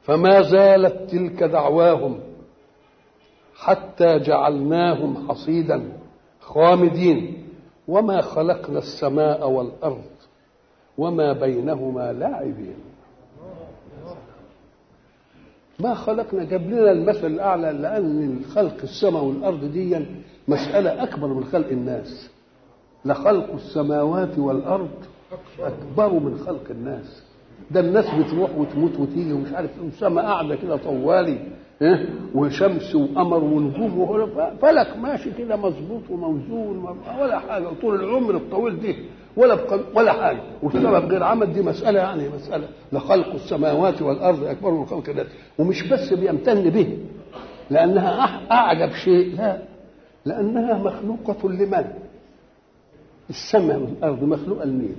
فما زالت تلك دعواهم حتى جعلناهم حصيدا خامدين وما خلقنا السماء والارض وما بينهما لاعبين ما خلقنا جاب لنا المثل الاعلى لان خلق السماء والارض دي مساله اكبر من خلق الناس لخلق السماوات والارض اكبر من خلق الناس ده الناس بتروح وتموت وتيجي ومش عارف ايه والسماء قاعده كده طوالي إيه؟ وشمس وقمر ونجوم وهو- فلك ماشي كده مظبوط وموزون ولا حاجه طول العمر الطويل دي ولا بق... ولا حاجه وسبب غير عمل دي مساله يعني مساله لخلق السماوات والارض اكبر من خلق الناس ومش بس بيمتن به لانها أح- اعجب شيء لا لانها مخلوقه لمن؟ السماء والارض مخلوقه لمين؟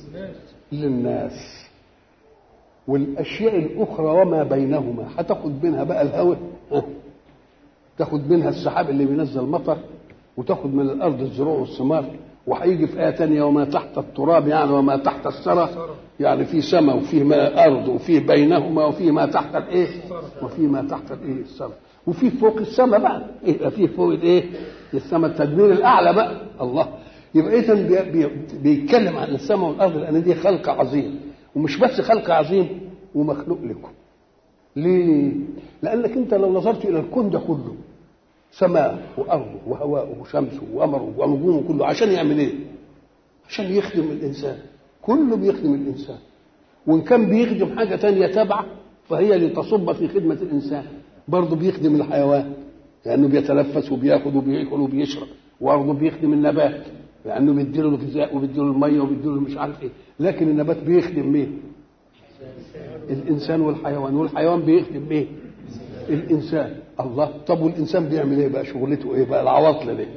للناس والاشياء الاخرى وما بينهما هتاخد منها بقى الهواء ها؟ تاخد منها السحاب اللي بينزل مطر وتاخد من الارض الزروع والثمار وهيجي في ايه تانية وما تحت التراب يعني وما تحت الثرى يعني في سماء وفي ما ارض وفي بينهما وفي ما تحت الايه وفي ما تحت الايه الثرى وفي فوق السماء بقى يبقى في فوق الايه السماء التدبير الاعلى بقى الله يبقى اذا بي- بي- بيتكلم عن السماء والارض لان دي خلق عظيم ومش بس خلق عظيم ومخلوق لكم ليه؟ لانك انت لو نظرت الى الكون ده كله سماء وارض وهواء وشمس وقمر ونجوم كله عشان يعمل ايه؟ عشان يخدم الانسان كله بيخدم الانسان وان كان بيخدم حاجه تانية تابعه فهي لتصب في خدمه الانسان برضه بيخدم الحيوان لانه بيتنفس وبياخد وبياكل وبيشرب وبرضه بيخدم النبات لانه بيديله الغذاء وبيديله الميه وبيديله مش عارف ايه لكن النبات بيخدم مين؟ الانسان والحيوان والحيوان بيخدم مين؟ الانسان الله طب والانسان بيعمل ايه بقى شغلته ايه بقى العواطل دي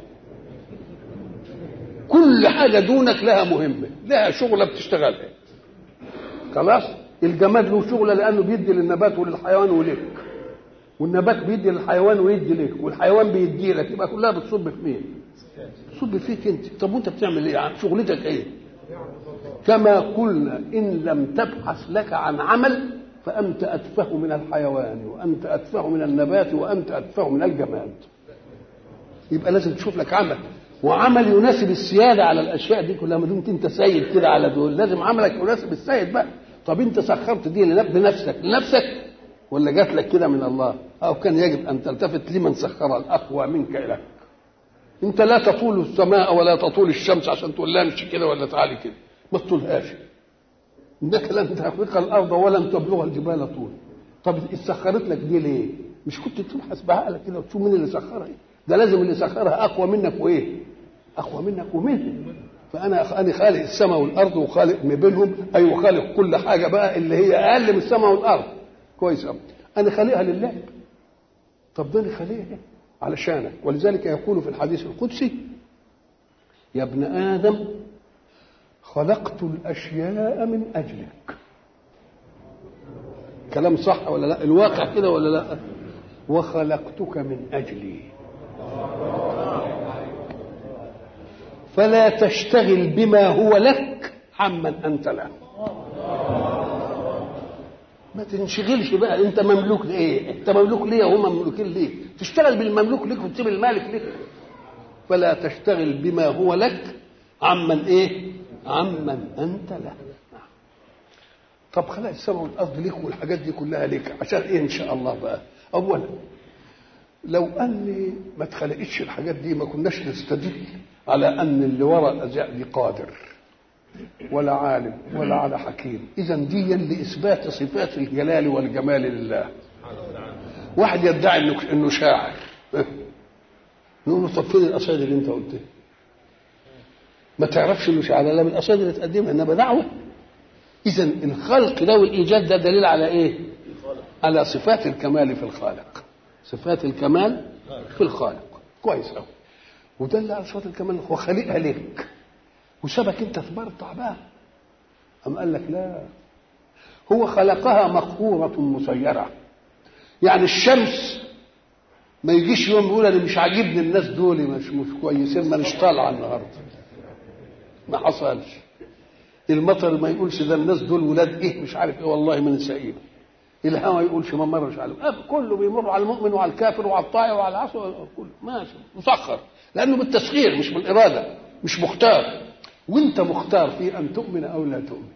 كل حاجه دونك لها مهمه لها شغله بتشتغلها خلاص الجماد له شغله لانه بيدي للنبات وللحيوان ولك والنبات بيدي للحيوان ويدي لك والحيوان بيدي لك يبقى كلها بتصب في مين؟ بتصب فيك انت طب وانت بتعمل ايه؟ يعني شغلتك ايه؟ كما قلنا ان لم تبحث لك عن عمل فانت اتفه من الحيوان وانت اتفه من النبات وانت اتفه من الجماد يبقى لازم تشوف لك عمل وعمل يناسب السياده على الاشياء دي كلها ما دمت انت سيد كده على دول لازم عملك يناسب السيد بقى طب انت سخرت دي لنب- لنفسك لنفسك ولا جات لك كده من الله او كان يجب ان تلتفت لمن سخر الاقوى منك اليك انت لا تطول السماء ولا تطول الشمس عشان تقول لها امشي كده ولا تعالي كده ما تطولهاش انك لن تخرق الارض ولن تبلغ الجبال طول طب سخرت لك دي ليه مش كنت تبحث بعقلك كده وتشوف مين اللي سخرها ده لازم اللي سخرها اقوى منك وايه اقوى منك ومنه فانا انا خالق السماء والارض وخالق ما بينهم اي أيوة وخالق كل حاجه بقى اللي هي اقل من السماء والارض كويس قوي انا خالقها لله طب ده انا خالقها علشانك ولذلك يقول في الحديث القدسي يا ابن ادم خلقت الاشياء من اجلك كلام صح ولا لا الواقع كده ولا لا وخلقتك من اجلي فلا تشتغل بما هو لك عمن انت له ما تنشغلش بقى انت مملوك لايه انت مملوك ليه وهم مملوكين ليه تشتغل بالمملوك ليك وتسيب المالك ليك فلا تشتغل بما هو لك عمن ايه عمن انت له طب خلق السماء والارض ليك والحاجات دي كلها ليك عشان ايه ان شاء الله بقى اولا لو ان ما اتخلقتش الحاجات دي ما كناش نستدل على ان اللي وراء الازياء دي قادر ولا عالم ولا على حكيم اذا دي لاثبات صفات الجلال والجمال لله واحد يدعي انه انه شاعر نقول له طب فين القصائد اللي انت قلتها ما تعرفش انه شاعر لا من القصائد اللي تقدمها انما دعوه اذا الخلق ده والايجاد ده دليل على ايه على صفات الكمال في الخالق صفات الكمال في الخالق كويس قوي ودل على صفات الكمال هو خالقها لك وسابك انت تبرطع بقى أم قال لك لا هو خلقها مقهورة مسيرة يعني الشمس ما يجيش يوم يقول انا مش عاجبني الناس دول مش مش كويسين ما مش طالعه النهارده ما حصلش المطر ما يقولش ده الناس دول ولاد ايه مش عارف ايه والله ما نسائين الهوى يقولش ما مرش عليه أب كله بيمر على المؤمن وعلى الكافر وعلى الطائع وعلى العصر كله ماشي مسخر لانه بالتسخير مش بالاراده مش مختار وانت مختار في ان تؤمن او لا تؤمن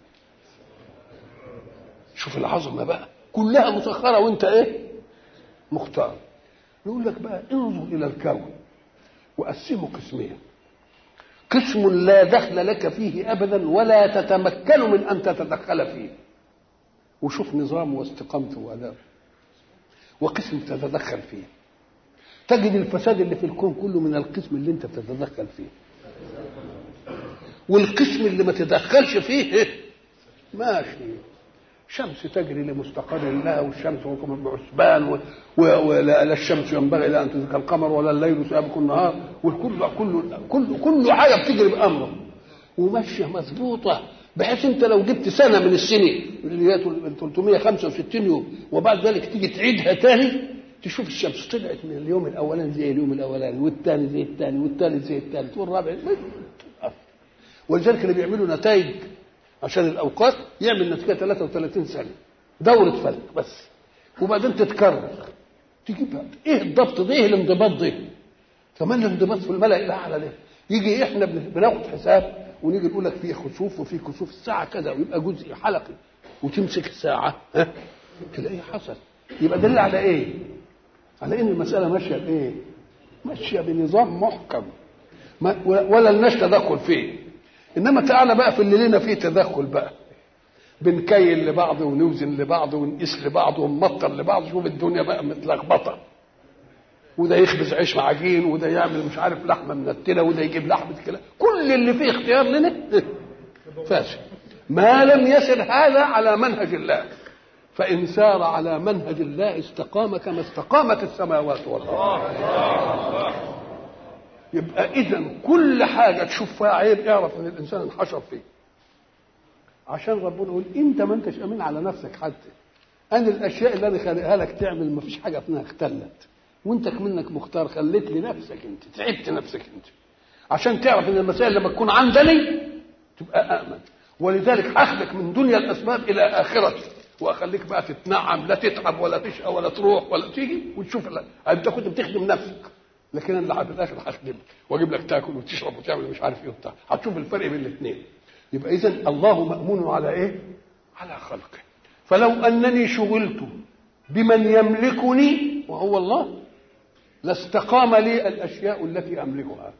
شوف العظمه بقى كلها مسخره وانت ايه مختار يقول لك بقى انظر الى الكون وقسمه قسمين قسم لا دخل لك فيه ابدا ولا تتمكن من ان تتدخل فيه وشوف نظامه واستقامته وادابه وقسم تتدخل فيه تجد الفساد اللي في الكون كله من القسم اللي انت تتدخل فيه والقسم اللي ما تدخلش فيه ماشي شمس تجري لمستقر لها والشمس حكم بعثبان ولا الشمس ينبغي لا ان تدرك القمر ولا الليل سابق النهار والكل كل كل كل حاجه بتجري بامره وماشيه مظبوطه بحيث انت لو جبت سنه من السنين اللي هي 365 يوم وبعد ذلك تيجي تعيدها تاني تشوف الشمس طلعت من اليوم الاولاني زي اليوم الاولاني والثاني زي الثاني والثالث زي الثالث والرابع ولذلك اللي بيعملوا نتائج عشان الاوقات يعمل نتيجه 33 سنه دوره فلك بس وبعدين تتكرر تجيبها ايه الضبط ده ايه الانضباط ده كمان الانضباط في الملا الاعلى ده يجي احنا بناخد حساب ونيجي نقول لك في خسوف وفي كسوف الساعه كذا ويبقى جزء حلقي وتمسك الساعه ها تلاقيه حصل يبقى دل على ايه؟ على ان المساله ماشيه بايه؟ ماشيه بنظام محكم ما ولا لناش تدخل فيه انما تعالى بقى في اللي لنا فيه تدخل بقى بنكيل لبعض ونوزن لبعض ونقيس لبعض ونمطر لبعض شوف الدنيا بقى متلخبطه وده يخبز عيش مع عجين وده يعمل مش عارف لحمه منتنه وده يجيب لحمه كده كل اللي فيه اختيار لنا فاسد ما لم يسر هذا على منهج الله فإن سار على منهج الله استقام كما استقامت السماوات والأرض يبقى إذا كل حاجة تشوف فيها عيب اعرف إن الإنسان انحشر فيه عشان ربنا يقول أنت ما أنتش أمين على نفسك حتى أنا الأشياء اللي أنا خالقها لك تعمل ما فيش حاجة فيها اختلت وأنت منك مختار خليت لنفسك أنت تعبت نفسك أنت عشان تعرف إن المسائل لما تكون عندني تبقى أأمن ولذلك أخذك من دنيا الأسباب إلى آخرته واخليك بقى تتنعم لا تتعب ولا تشقى ولا تروح ولا تيجي وتشوف انت كنت بتخدم نفسك لكن انا اللي في الاخر هخدمك واجيب لك تاكل وتشرب وتعمل مش عارف ايه وبتاع هتشوف الفرق بين الاثنين يبقى اذا الله مامون على ايه؟ على خلقه فلو انني شغلت بمن يملكني وهو الله لاستقام لي الاشياء التي املكها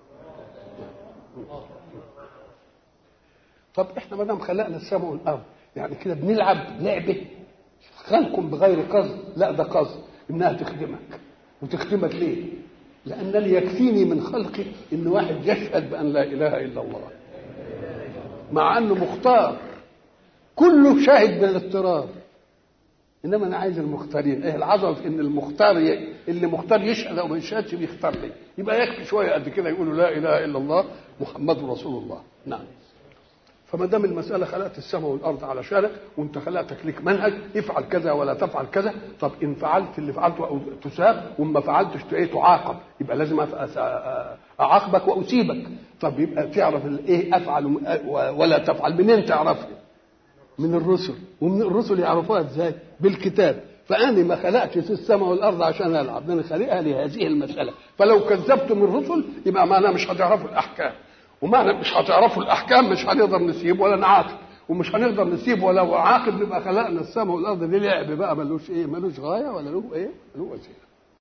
طب احنا ما دام خلقنا السماء والارض يعني كده بنلعب لعبه خلق بغير قصد لا ده قصد انها تخدمك وتخدمك ليه؟ لانني يكفيني من خلقي ان واحد يشهد بان لا اله الا الله مع انه مختار كله شاهد بالاضطرار انما انا عايز المختارين ايه العظمه في ان المختار ي... اللي مختار يشهد او ما يشهدش بيختار لي يبقى يكفي شويه قد كده يقولوا لا اله الا الله محمد رسول الله نعم فما دام المسألة خلقت السماء والأرض علشانك وأنت خلقتك ليك منهج افعل كذا ولا تفعل كذا طب إن فعلت اللي فعلته أو تساب وما فعلتش إيه تعاقب يبقى لازم أعاقبك وأسيبك طب يبقى تعرف إيه أفعل ولا تفعل منين تعرفها؟ من الرسل ومن الرسل يعرفوها إزاي؟ بالكتاب فأنا ما خلقتش السماء والأرض عشان ألعب أنا خالقها لهذه المسألة فلو كذبتم الرسل يبقى معناها مش هتعرفوا الأحكام ومعنى مش هتعرفوا الاحكام مش هنقدر نسيب ولا نعاقب ومش هنقدر نسيب ولا عاقب نبقى خلقنا السماء والارض دي لعب بقى ملوش ايه ملوش غايه ولا له ايه له وسيله